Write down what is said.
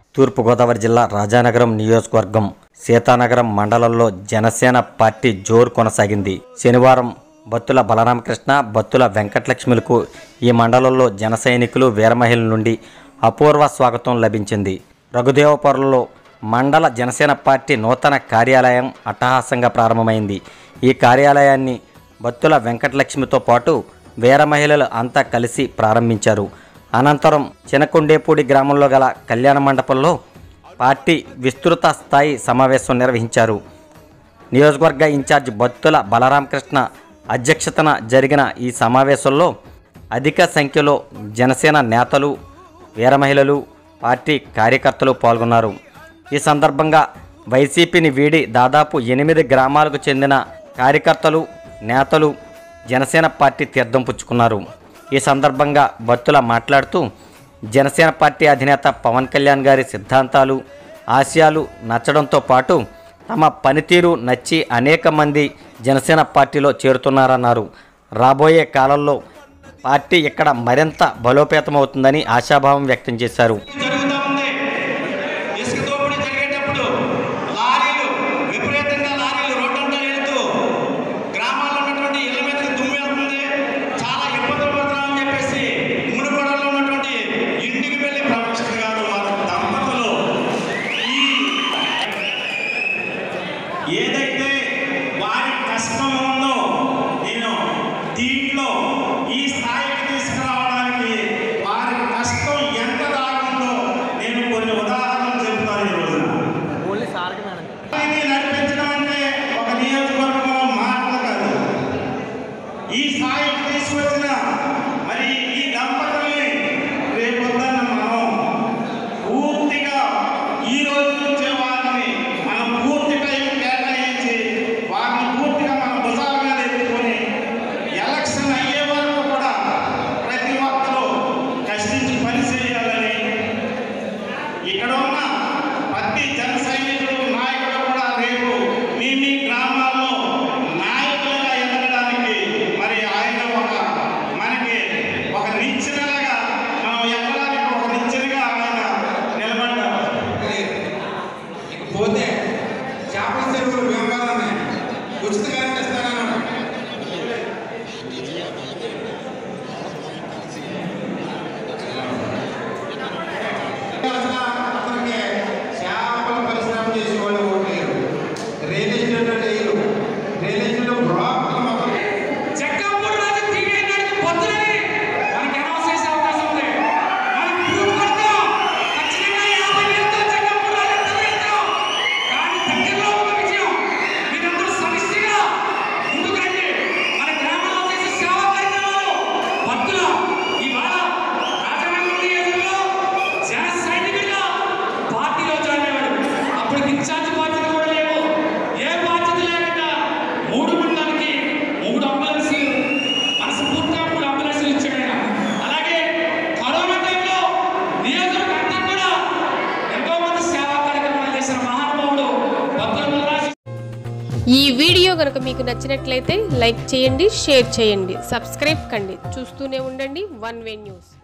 తూర్పుగోదావరి జిల్లా రాజానగరం నియోజకవర్గం సీతానగరం మండలంలో జనసేన పార్టీ జోరు కొనసాగింది శనివారం బత్తుల బలరామకృష్ణ బత్తుల వెంకటలక్ష్మిలకు ఈ మండలంలో జన సైనికులు వీరమహిళ నుండి అపూర్వ స్వాగతం లభించింది రఘుదేవపురంలో మండల జనసేన పార్టీ నూతన కార్యాలయం అట్టహాసంగా ప్రారంభమైంది ఈ కార్యాలయాన్ని బత్తుల వెంకటలక్ష్మితో పాటు వీర మహిళలు అంతా కలిసి ప్రారంభించారు అనంతరం చినకొండేపూడి గ్రామంలో గల కళ్యాణ మండపంలో పార్టీ విస్తృత స్థాయి సమావేశం నిర్వహించారు నియోజకవర్గ ఇన్ఛార్జ్ బత్తుల బలరామకృష్ణ అధ్యక్షతన జరిగిన ఈ సమావేశంలో అధిక సంఖ్యలో జనసేన నేతలు వీర మహిళలు పార్టీ కార్యకర్తలు పాల్గొన్నారు ఈ సందర్భంగా వైసీపీని వీడి దాదాపు ఎనిమిది గ్రామాలకు చెందిన కార్యకర్తలు నేతలు జనసేన పార్టీ తీర్థం పుచ్చుకున్నారు ఈ సందర్భంగా బత్తుల మాట్లాడుతూ జనసేన పార్టీ అధినేత పవన్ కళ్యాణ్ గారి సిద్ధాంతాలు ఆశయాలు నచ్చడంతో పాటు తమ పనితీరు నచ్చి అనేక మంది జనసేన పార్టీలో చేరుతున్నారన్నారు రాబోయే కాలంలో పార్టీ ఇక్కడ మరింత బలోపేతమవుతుందని ఆశాభావం వ్యక్తం చేశారు జరుగుతూ ఉంది ఇసుక దోపిడీ జరిగేటప్పుడు లారీలు విపరీతంగా లారీలు రోడ్డంతా వెళుతూ గ్రామాల్లో ఉన్నటువంటి ఇళ్ల మీదకి దుమ్ము వెళ్తుంది చాలా ఇబ్బందులు పడుతున్నామని చెప్పేసి మునుగోడలో ఉన్నటువంటి ఇంటికి వెళ్ళి ప్రొఫెసర్ గారు వారి దంపతులు ఈ ఏదైతే వారి కష్టం ఉందో నేను దీంట్లో ఈ స్థాయికి తీసుకురావడానికి వారి కష్టం ఎంత దాగుందో నేను కొన్ని ఉదాహరణలు చెప్తాను ఈ రోజున ఇది నడిపించడం అంటే ఒక నియోజకవర్గంలో మాటలు కాదు ఈ స్థాయికి తీసుకొచ్చిన మరి ఈ దంపతుల్ని రేపొద్దున మనం పూర్తిగా ఈ రోజు నుంచే వారిని మనం పూర్తి టైం కేటాయించి వారిని పూర్తిగా మన భుజాల మీద ఎత్తుకొని ఎలక్షన్ అయ్యే వరకు కూడా ప్రతి ఒక్కరూ కష్టించి పని చేయాలని ఇక్కడ ఉన్న ప్రతి జన సైనికుడు నాయకుడు కూడా రేపు మీ మీ గ్రామాల్లో నాయకులుగా ఎదగడానికి మరి ఆయన ఒక మనకి ఒక నిచ్చెనగా మనం ఎదగడానికి ఒక నిచ్చెనగా ఆయన నిలబడ్డారు పోతే చేపల చెరువులు వ్యాపారాలు ఉన్నాయి ఉచిత కరెంట్ ఇస్తానన్నాడు అసలు అతనికి చేపల పరిశ్రమ చేసేవాళ్ళు ఓటు లేరు రియల్ ఎస్టేట్ లేరు రియల్ ఎస్టేట్ బ్రోకర్లు మొత్తం చెక్కపూడి రాజు టీవీ నాటికి పొద్దునని మనకి అనౌన్స్ చేసే అవకాశం ఉంది మనం ప్రూఫ్ కొడతాం ఖచ్చితంగా యాభై వేలతో చెక్కపూడి రాజు ఎత్తగలుగుతాం కానీ దగ్గరలో ఉన్న విజయం మీరందరూ సమిష్టిగా ముందుకు రండి మన గ్రామంలో చేసే సేవా కార్యక్రమాలు భక్తుల ఇవాళ రాజమండ్రి నియోజకవర్గంలో జన సైనికుడిగా పార్టీలో జాయిన్ అయ్యాడు అప్పుడు ఇన్ఛార్జ్ బాధ్యత కూడా లేవు ఏ బాధ్యత లేకుండా మూడు మండలానికి మూడు అంబులెన్సులు మనస్ఫూర్తిగా మూడు అంబులెన్సులు ఇచ్చాడు ఆయన అలాగే కరోనా టైంలో నియోజకవర్గం అంతా కూడా ఎంతో మంది సేవా కార్యక్రమాలు చేసిన మహానుభావుడు భక్తుల బలరాజు ఈ వీడియో కనుక మీకు నచ్చినట్లయితే లైక్ చేయండి షేర్ చేయండి సబ్స్క్రైబ్ కండి చూస్తూనే ఉండండి వన్ వే న్యూస్